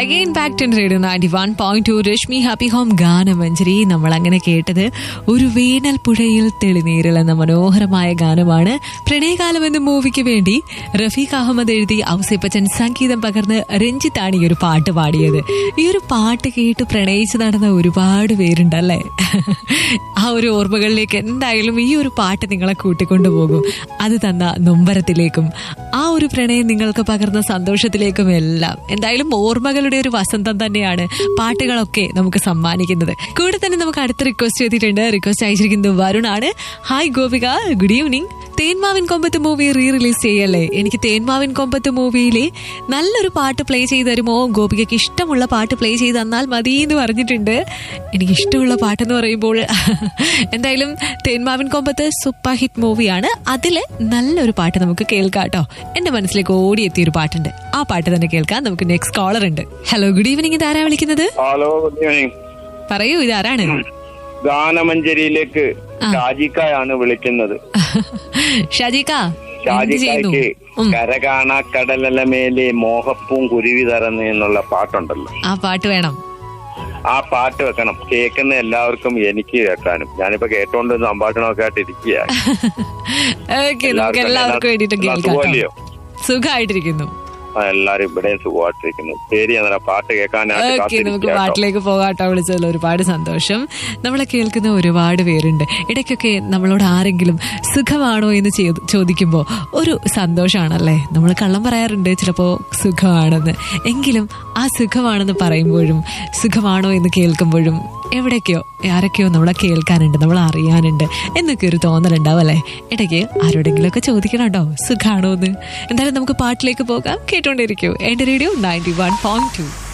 Again back to radio ninety one point two Rashmi happy home Ganamanjari നമ്മൾ അങ്ങനെ കേട്ടത് ഒരു വേനൽ പുഴയിൽ തെളിനീരിൽ എന്ന മനോഹരമായ ഗാനമാണ് പ്രണയകാലം എന്ന മൂവിക്ക് വേണ്ടി റഫീഖ് അഹമ്മദ് എഴുതി ഔസേപ്പച്ചൻ സംഗീതം പകർന്ന് രഞ്ജിത്താണ് ഈ ഒരു പാട്ട് പാടിയത് ഈ ഒരു പാട്ട് കേട്ട് പ്രണയിച്ച് നടന്ന ഒരുപാട് പേരുണ്ടല്ലേ ആ ഒരു ഓർമ്മകളിലേക്ക് എന്തായാലും ഈ ഒരു പാട്ട് നിങ്ങളെ കൂട്ടിക്കൊണ്ടുപോകും അത് തന്ന നൊമ്പരത്തിലേക്കും ആ ഒരു പ്രണയം നിങ്ങൾക്ക് പകർന്ന സന്തോഷത്തിലേക്കും എല്ലാം എന്തായാലും ഓർമ്മകളുടെ ഒരു വസന്തം തന്നെയാണ് പാട്ടുകളൊക്കെ നമുക്ക് സമ്മാനിക്കുന്നത് കൂടെ തന്നെ നമുക്ക് അടുത്ത റിക്വസ്റ്റ് ചെയ്തിട്ടുണ്ട് റിക്വസ്റ്റ് അയച്ചിരിക്കുന്നത് വരുണാണ് hi Gopika good evening Thenmavin Kombathu movie re release ചെയ്യല്ലേ എനിക്ക് തേന്മാവിൻ കൊമ്പത്ത് മൂവിയിലെ നല്ലൊരു പാട്ട് പ്ലേ ചെയ്ത് തരുമോ ഗോപികയ്ക്ക് ഇഷ്ടമുള്ള പാട്ട് പ്ലേ ചെയ്ത് തന്നാൽ മതി എന്ന് പറഞ്ഞിട്ടുണ്ട് എനിക്ക് ഇഷ്ടമുള്ള പാട്ടെന്ന് പറയുമ്പോൾ എന്തായാലും തേന്മാവിൻ കൊമ്പത്ത് സൂപ്പർ ഹിറ്റ് മൂവിയാണ് അതിൽ നല്ലൊരു പാട്ട് നമുക്ക് കേൾക്കാം കേട്ടോ എന്റെ മനസ്സിലേക്ക് ഓടിയെത്തിയ ഒരു പാട്ടുണ്ട് ആ പാട്ട് തന്നെ കേൾക്കാം നമുക്ക് നെക്സ്റ്റ് കോളർ ഉണ്ട് ഹലോ ഗുഡ് ഈവനിങ് ഇതാരാ വിളിക്കുന്നത് ഹലോ ഗുഡ് ഈവനിങ് പറയൂ ഇതാരാണ് ഗാനമഞ്ചേരിയിലേക്ക് ആ. ഷാജിക്കായാണ് വിളിക്കുന്നത് ഷാജിക്ക എന്ത് ചെയ്യുന്നു ഷാജിക്കായ്ക്ക് ഉം, കരകാണ കടലല മേലെ മോഹപ്പൂം കുരുവി തറന്ന് എന്നുള്ള പാട്ടുണ്ടല്ലോ ആ പാട്ട് വേണം ആ പാട്ട് വെക്കണം കേൾക്കുന്ന എല്ലാവർക്കും എനിക്ക് കേൾക്കാനും ഞാനിപ്പോ കേട്ടോണ്ട് സംഭാഷണമൊക്കെ ആയിട്ട് ഇരിക്കുക ഓക്കെ നമുക്ക് എല്ലാവർക്കും വേണ്ടിയിട്ട് കേൾക്കാം സുഖമല്ലയോ കേട്ടോ. സുഖമായിട്ടിരിക്കുന്നു എല്ലാരും ഇവിടെയും സുഖമായിട്ടിരിക്കുന്നു ശരി എന്നാ പാട്ട് കേൾക്കാനായിട്ട് ഓക്കെ നമുക്ക് കാത്തിരിക്കുക കേട്ടോ. പാട്ടിലേക്ക് പോകാട്ടോ വിളിച്ചതിൽ ഒരുപാട് സന്തോഷം നമ്മളെ കേൾക്കുന്ന ഒരുപാട് പേരുണ്ട് ഇടയ്ക്കൊക്കെ നമ്മളോട് ആരെങ്കിലും സുഖമാണോ എന്ന് ചെയ്ത് ചോദിക്കുമ്പോൾ ഒരു സന്തോഷമാണല്ലേ നമ്മൾ കള്ളം പറയാറുണ്ട് ചിലപ്പോൾ സുഖമാണെന്ന് എങ്കിലും ആ സുഖമാണെന്ന് പറയുമ്പോഴും സുഖമാണോ എന്ന് കേൾക്കുമ്പോഴും എവിടേക്കോ ആരൊക്കെയോ നമ്മളെ കേൾക്കാനുണ്ട് നമ്മൾ അറിയാനുണ്ട് എന്നൊക്കെ ഒരു തോന്നലുണ്ടാവും അല്ലേ ഇടയ്ക്ക് ആരോടെങ്കിലും ഒക്കെ ചോദിക്കണം കേട്ടോ സുഖാണോ എന്ന് എന്തായാലും നമുക്ക് പാട്ടിലേക്ക് പോകാം കേട്ടോണ്ടിരിക്കൂ എന്റെ radio ninety one point to